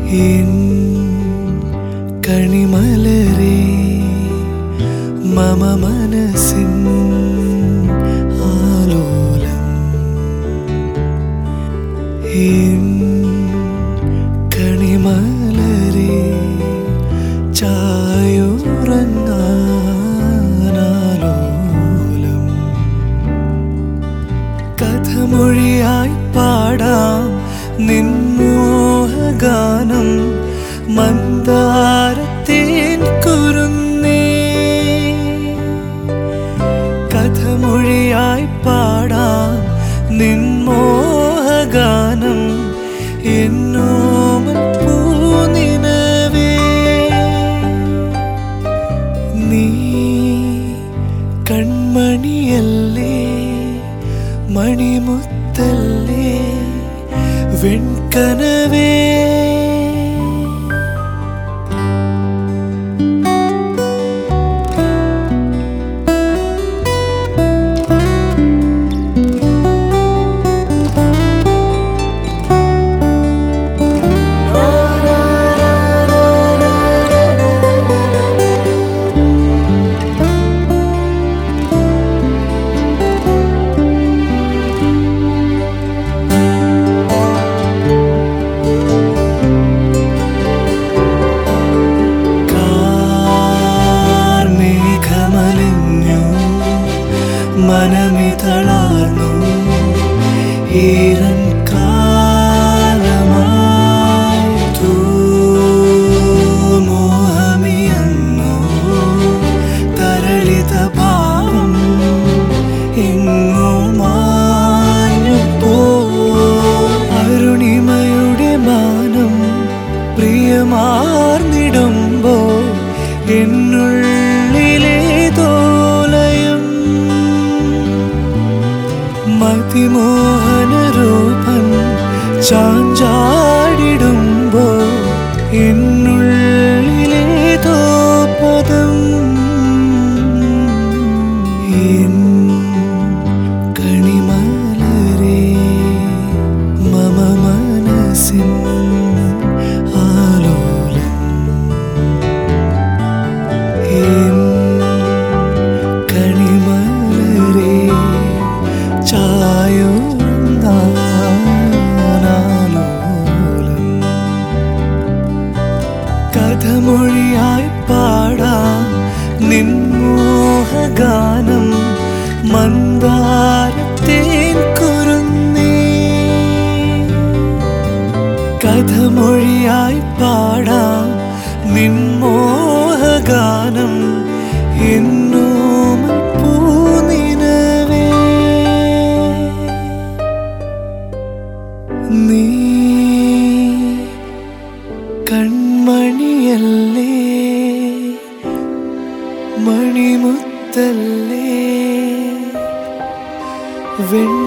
N കണിമലരേ മമ മനസ്സിൻ ആലോലം എൻ കണിമലരേ ചായുറങ്ങാനാലോലം കഥമൊഴിയായി പാടാം നിൻമോഹഗാനം മന്ദാരത്തേൻ കുരുന്നേ കഥമൊഴിയായി പാടാം നിൻമോഹഗാനം എന്നോമൽ പൂനിനവേ നീ കൺമണിയല്ലേ മണിമുത്തല്ലേ വെൺകനവേ കാർമേഘമലിഞ്ഞു മനമിതളാർന്നു ഈരൻ കാലമായി തൂമോഹമിയന്നു തരളിത ഭാവം എങ്ങോ മാഞ്ഞു പോ അരുണിമയുടെ മാനം പ്രിയമാർന്നിടുമ്പോ എന്നുള്ളിലെ തോലയം മതിമോഹന രൂപൻ ചാഞ്ചാടിടുമ്പോ എന്നുള്ളിലെ തോപദം എൻ കണിമലരേ മമ മനസ്സിൻ ആലോലം എൻ കണിമലരേ ചായുന്നാലോലം കഥമൊഴിയായി പാടാം നിൻമോഹഗാനം മന്ദാരത്തേൻ കുരുന്നേ കഥമൊഴിയായി പാടാം നിൻമോഹഗാനം എന്നോമൽ പൂനിനവേ നീ കൺമണിയല്ലേ മണിമുത്തല്ലേ വെൺ